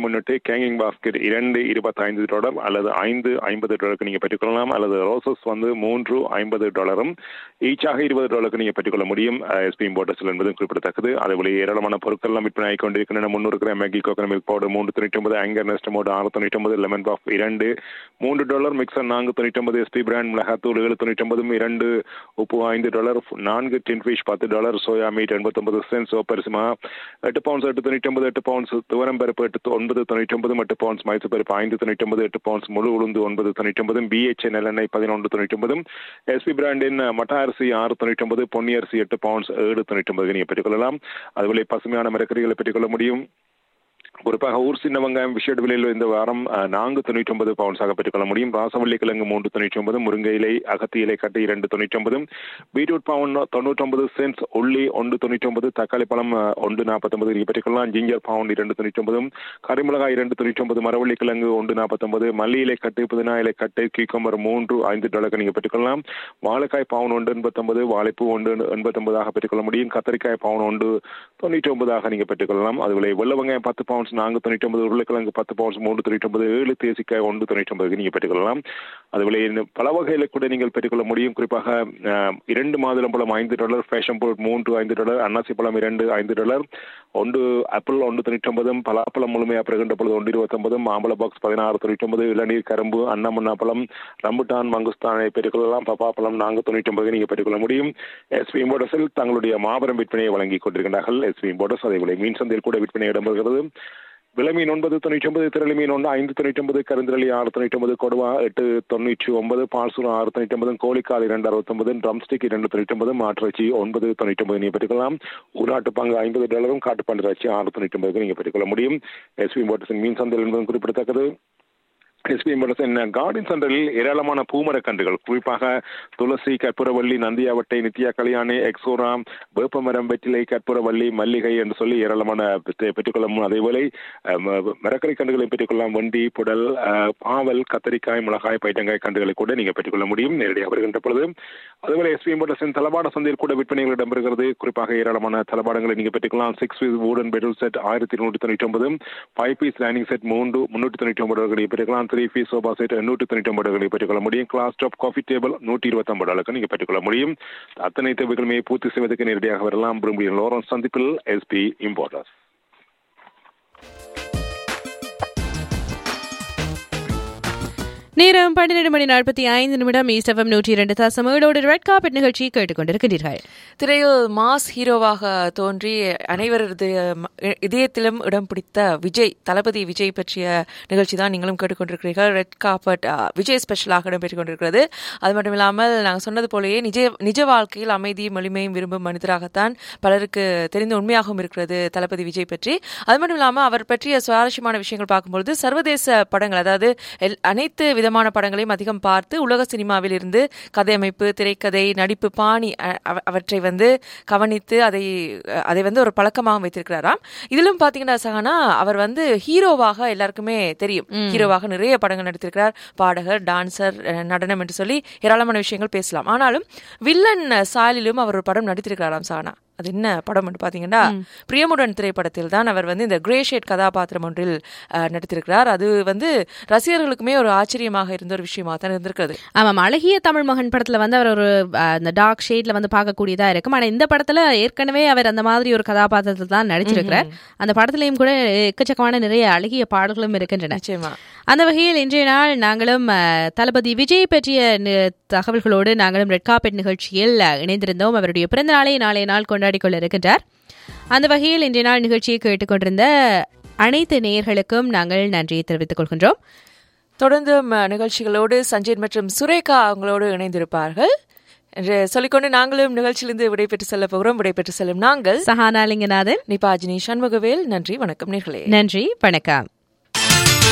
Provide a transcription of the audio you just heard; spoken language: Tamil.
முன்னிட்டு கேங்கிங் பாஸ்கெட் இரண்டு இருபத்தைந்து டாலர் அல்லது ஐந்து ஐம்பது டாலருக்கு நீங்கள் பெற்றுக்கொள்ளலாம் அல்லது ரோசஸ் வந்து மூன்று ஐம்பது டாலரும் ஈச்சாக இருபது டாலருக்கு நீங்கள் பெற்றுக்கொள்ள முடியும் எஸ்பி இம்போர்ட்டர்ஸில் என்பதும் குறிப்பிடத்தக்கது அதேபோல ஏராளமான பொருட்கள் எல்லாம் விற்பனை ஆகி கொண்டிருக்கின்றன முன்னூறு gram Maggi coconut milk powder மூன்று தொண்ணூற்றி ஒன்பது ஆங்கர் நெஸ்ட் மோடு ஆறு தொண்ணூற்றி ஒன்பது லெமன் பாஃப் இரண்டு மூன்று டாலர் மிக்சர் நான்கு தொண்ணூற்றி ஒன்பது எஸ்பி பிராண்ட் மிளகாத்தூள் ஏழு தொண்ணூற்றி ஒன்பதும் இரண்டு உப்பு ஐந்து டாலர் நான்கு டின் ஃபிஷ் பத்து டாலர் சோயா மீட் எண்பத்தொன்பது சென்ட் சோப்பரிசிமா எட்டு பவுன்ஸ் எட்டு தொண்ணூற்றி ஒன்பது எட்டு பவுன்ஸ் துவரம் பருப்பு எட்டு ஒன்பது தொண்ணூற்றி ஒன்பது எட்டு பவுன்ஸ் மைசூர் பருப்பு ஐந்து தொண்ணூற்றி ஒன்பது எட்டு பவுன்ஸ் முழு உளுந்து ஒன்பது தொண்ணூற்றி ஒன்பது பிஹெச் நெல்லெண்ணெய் பதினொன்று தொண்ணூற்றி ஒன்பது எஸ்பி பிராண்டின் மட்ட அரிசி ஆறு தொண்ணூற்றி ஒன்பது பொன்னி அரிசி எட்டு பவுன்ஸ் ஏழு தொண்ணூற்றி ஒன்பது நீங்கள் பெற்றுக்கொள்ளலாம் அதுபோல பசுமையான மரக்கறிகளை பெற்றுக்கொள்ள முடியும் குறிப்பாக ஊர் சின்ன வெங்காயம் விஷேட் விலையில் இந்த வாரம் அஹ், நான்கு தொண்ணூற்றி ஒன்பது பவுன்ஸாக பெற்றுக்கொள்ள முடியும் ராசவள்ளி கிழங்கு மூன்று தொண்ணூற்றி ஒன்பது முருங்கை இலை அகத்தி இலை கட்டு இரண்டு தொண்ணூற்றி ஒன்பது பீட்ரூட் பவுன் தொண்ணூற்றி ஒன்பது சென்ட்ஸ் உள்ளி ஒன்று தொண்ணூற்றி ஒன்பது தக்காளி பழம் அஹ், ஒன்று நாற்பத்தொன்பது நீங்கள் பெற்றுக்கொள்ளலாம் ஜிஞ்சர் பவுன் இரண்டு தொண்ணூற்றி ஒன்பது கரிமிளகாய் இரண்டு தொண்ணூற்றி ஒன்பது மரவள்ளி கிழங்கு ஒன்று நாற்பத்தொன்பது மல்லி இலை கட்டு புதினா இலை கட்டு கீக்கம்பர் மூன்று ஐந்து டாலருக்கு நீங்கள் பெற்றுக்கொள்ளலாம் வாழைக்காய் பவுன் ஒன்று எண்பத்தொன்பது வாழைப்பூ ஒன்று எண்பத்தொன்பதாக பெற்றுக்கொள்ள முடியும் கத்தரிக்காய் பவுன் ஒன்று தொண்ணூற்றி ஒன்பதாக நீங்கள் பெற்றுக்கொள்ளலாம் அதுபோல வெள்ளை வெங்காயம் பத்து பவுன்ஸ் நான்கு தொண்ணூற்றி ஒன்பது உருளைக்கிழங்கு பத்து பவுன்ஸ் மூன்று தொண்ணூற்றி ஒன்பது ஏழு தேசிக்காய் ஒன்று தொண்ணூற்றி ஒன்பதுக்கு நீங்கள் பெற்றுக்கொள்ளலாம் அதுபோல இன்னும் பல வகையில் கூட நீங்கள் பெற்றுக்கொள்ள முடியும் குறிப்பாக அஹ், இரண்டு மாதுளம்பழம் ஐந்து டாலர் ஃபேஷன் போர்ட் மூன்று ஐந்து டாலர் அன்னாசி பழம் இரண்டு ஐந்து டாலர் ஒன்று ஆப்பிள் ஒன்று தொண்ணூற்றி ஒன்பதும் பலாப்பழம் முழுமையாக பிறகுன்ற பொழுது ஒன்று இருபத்தொன்பதும் மாம்பழ பாக்ஸ் பதினாறு தொண்ணூற்றி ஒன்பது இளநீர் கரும்பு அன்னமுன்னா பழம் ரம்புட்டான் மங்குஸ்தானை பெற்றுக்கொள்ளலாம் பப்பாப்பழம் நான்கு தொண்ணூற்றி ஒன்பது நீங்கள் பெற்றுக்கொள்ள முடியும் எஸ்பி இம்போர்டர்ஸில் தங்களுடைய மாபெரும் விற்பனையை வழங்கிக் கொண்டிருக்கின்றார்கள் எஸ்பி இம்போர்டர்ஸ் அதேபோல மீன் சந்தையில் கூட விற்பனை இடம்பெறுகிறது விலை மீன் ஒன்பது தொண்ணூற்றி ஒன்பது திரளி மீன் ஒன்று ஐந்து தொண்ணூற்றி ஒன்பது கருந்திரளி ஆறு தொண்ணூற்றி ஒன்பது கொடுவா எட்டு தொண்ணூற்றி ஒன்பது பால்சூரம் ஆறு தொண்ணூற்றி ஒன்பது கோழிக்கால் இரண்டு அறுபத்தொன்பது ட்ரம்ஸ்டிக் இரண்டு தொண்ணூற்றி ஒன்பது மாட்டிறைச்சி ஒன்பது தொண்ணூற்றி ஒன்பது நீங்கள் பெற்றுக்கொள்ளலாம் உள்நாட்டு பங்கு ஐம்பது டாலரும் காட்டுப்பண்டு இறைச்சி ஆறு தொண்ணூற்றி ஒன்பதுக்கு நீங்கள் பெற்றுக்கொள்ள முடியும் எஸ்பி மோட்டர்ஸின் மீன் சந்தையில் என்பதும் குறிப்பிடத்தக்கது எஸ்பி மோட்டர்ஸின் கார்டன் சென்டரில் ஏராளமான பூமரக் கன்றுகள் குறிப்பாக துளசி கற்பூரவள்ளி நந்தியாவட்டை நித்யா கல்யாணி எக்ஸோரா வேப்பமரம் வெற்றிலை கற்பூரவள்ளி மல்லிகை என்று சொல்லி ஏராளமான பெற்று- பெற்றுக்கொள்ளும் அதேபோல அஹ், ம- மரக்கறி கன்றுகளை பெற்றுக்கொள்ளலாம் வண்டி புடல் அஹ், பாவல் கத்தரிக்காய் மிளகாய் பைட்டங்காய் கன்றுகளை கூட நீங்கள் பெற்றுக்கொள்ள முடியும் நேரடியாக வருகின்ற பொழுது அதுபோல எஸ்பி மோட்டர்ஸின் தளபாட சந்தையில் கூட விற்பனைகள் இடம்பெறுகிறது குறிப்பாக ஏராளமான தளபாடங்களை நீங்கள் பெற்றுக்கலாம் six piece wooden bedroom set ஆயிரத்தி நூற்றி தொண்ணூற்றி ஒன்பது ஃபைவ் பீஸ் லைனிங் செட் மூன்று முன்னூற்றி தொண்ணூற்றி ஒன்பது டாலர்களை பெற்றுக்கலாம் த்ரீ பீஸ் சோபா செட் எண்ணூற்றி தொண்ணூற்றி ஒன்பது டாலர்களை பெற்றுக்கொள்ள முடியும் கிளாஸ் டாப் காஃபி டேபிள் நூற்றி இருபத்தொன்பது டாலருக்கு நீங்கள் பெற்றுக்கொள்ள முடியும் அத்தனை தேவைகளுமே பூர்த்தி செய்வதற்கு நேரடியாக வரலாம் பிரம்பியன் லோரன்ஸ் சந்திப்பில் எஸ்பி இம்போர்ட்டர்ஸ் நேரம் பன்னிரண்டு மணி நாற்பத்தி ஐந்து நிமிடம் ஈஸ்ட் எஃப்எம் நூற்றி இரண்டு தாசம் ஏழோடு ரெட் கார்பெட் நிகழ்ச்சி கேட்டுக்கொண்டிருக்கிறீர்கள் திரையில் மாஸ் ஹீரோவாக தோன்றி அனைவரது ம- இதயத்திலும் இடம் பிடித்த விஜய் தளபதி விஜய் பற்றிய நிகழ்ச்சி தான் நீங்களும் கேட்டுக்கொண்டிருக்கிறீர்கள் ரெட் கார்பெட் விஜய் ஸ்பெஷலாக இடம்பெற்றுக் கொண்டிருக்கிறது அது மட்டும் இல்லாமல் நாங்கள் சொன்னது போலயே நிஜ நிஜ வாழ்க்கையில் அமைதியும் எளிமையும் விரும்பும் மனிதராகத்தான் பலருக்கு தெரிந்த உண்மையாகவும் இருக்கிறது தளபதி விஜய் பற்றி அது மட்டும் இல்லாமல் அவர் பற்றிய சுவாரஸ்யமான விஷயங்கள் பார்க்கும்பொழுது சர்வதேச படங்கள் அதாவது எல்- அனைத்து விதமான படங்களையும் அதிகம் பார்த்து உலக சினிமாவில் இருந்து கதையமைப்பு திரைக்கதை நடிப்பு பாணி அ- அவ- அவற்றை வந்து கவனித்து அதை அதை வந்து ஒரு பழக்கமாக வைத்திருக்கிறாராம் இதிலும் பாத்தீங்கன்னா சகனா அவர் வந்து ஹீரோவாக எல்லாருக்குமே தெரியும் ஹீரோவாக நிறைய படங்கள் நடித்திருக்கிறார் பாடகர் டான்சர் அஹ், நடனம் என்று சொல்லி ஏராளமான விஷயங்கள் பேசலாம் ஆனாலும் வில்லன் சாயலிலும் அவர் ஒரு படம் நடித்திருக்கிறாராம் சகனா அது என்ன படம் என்று பாத்தீங்கன்னா பிரியமுடன் திரைப்படத்தில் தான் அவர் வந்து இந்த கிரே ஷேட் கதாபாத்திரம் ஒன்றில் அஹ், நடித்திருக்கிறார் அது வந்து ரசிகர்களுக்குமே ஒரு ஆச்சரியமாக இருந்த ஒரு விஷயமா தான் இருந்திருக்கிறது ஆமாம் அழகிய தமிழ் மகன் படத்துல வந்து அவர் ஒரு அஹ், அந்த டார்க் ஷேட்ல வந்து பார்க்கக்கூடியதா இருக்கும் ஆனா இந்த படத்துல ஏற்கனவே அவர் அந்த மாதிரி ஒரு கதாபாத்திரத்தில் தான் நடிச்சிருக்கிறார் அந்த படத்துலயும் கூட எக்கச்சக்கமான நிறைய அழகிய பாடல்களும் இருக்கின்றன நிச்சயமா அந்த வகையில் இன்றைய நாள் நாங்களும் அஹ், தளபதி விஜய் பற்றிய நி- தகவல்களோடு நாங்களும் ரெட் கார்பெட் நிகழ்ச்சியில் அஹ், இணைந்திருந்தோம் அவருடைய பிறந்த நாளை நாளைய நாள் கொண்டாடி கொள்ள இருக்கின்றார் அந்த வகையில் இன்றைய நாள் நிகழ்ச்சியை கேட்டுக்கொண்டிருந்த அனைத்து நேயர்களுக்கும் நாங்கள் நன்றியை தெரிவித்துக் கொள்கின்றோம் தொடர்ந்து ம, நிகழ்ச்சிகளோடு சஞ்சய் மற்றும் சுரேகா அவங்களோடு இணைந்திருப்பார்கள் என்று சொல்லிக்கொண்டு நாங்களும் நிகழ்ச்சியிலிருந்து விடைபெற்று செல்ல போகிறோம் விடைபெற்று செல்லும் நாங்கள் சஹானா லிங்கநாதன் நிபாஜினி சண்முகவேல் நன்றி வணக்கம் நேர்களே நன்றி வணக்கம்